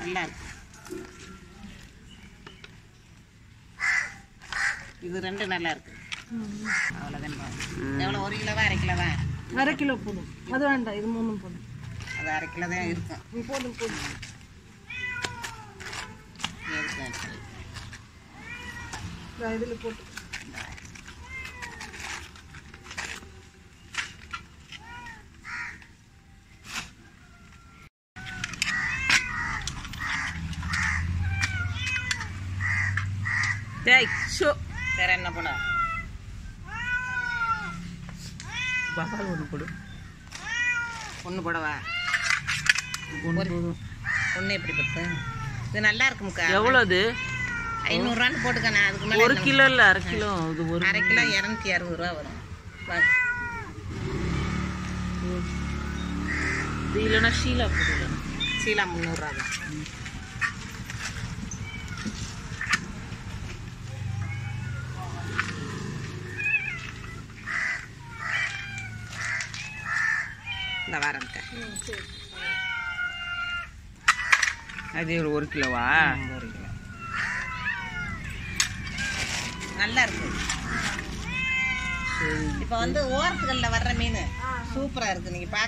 நல்லா இருக்கு இது ரெண்டு நல்லா இருக்கு அவ்வளோதான் எவ்வளோ ஒரு கிலோவா அரை கிலோவா அரை கிலோ போதும் அது வேண்டாம் இது மூணும் போதும் அது அரை கிலோ தான் இருக்கும் ம், போதும் போதும் இருக்கும் இதோ இதுல போட்டு டேய் ஷோ வேற என்ன பண்ண பகால் ஒன்று கொடு ஒன்று போடவா ஒன்று போதும் ஒன்று எப்படி பத்து இது நல்லா இருக்கும்க்கா எவ்வளோ அது ஐநூறுரூவான்னு போட்டுக்கண்ணா அதுக்கு மேலே ஒரு கிலோ இல்லை அரை கிலோ இது ஒரு அரை கிலோ இரநூத்தி அறுபது ரூபா வரும் வாங்க. இது இல்லைன்னா ஷீலா போட்டு சீலா முந்நூறுரூவா தான் இந்த வாரம்க்கா அது ஒரு ஒரு கிலோவா ஒரு கிலோ நல்லா இருக்கு சரி இப்போ வந்து ஓரத்துகளில் வர்ற மீன் சூப்பராக இருக்கு நீங்கள் பார்க்க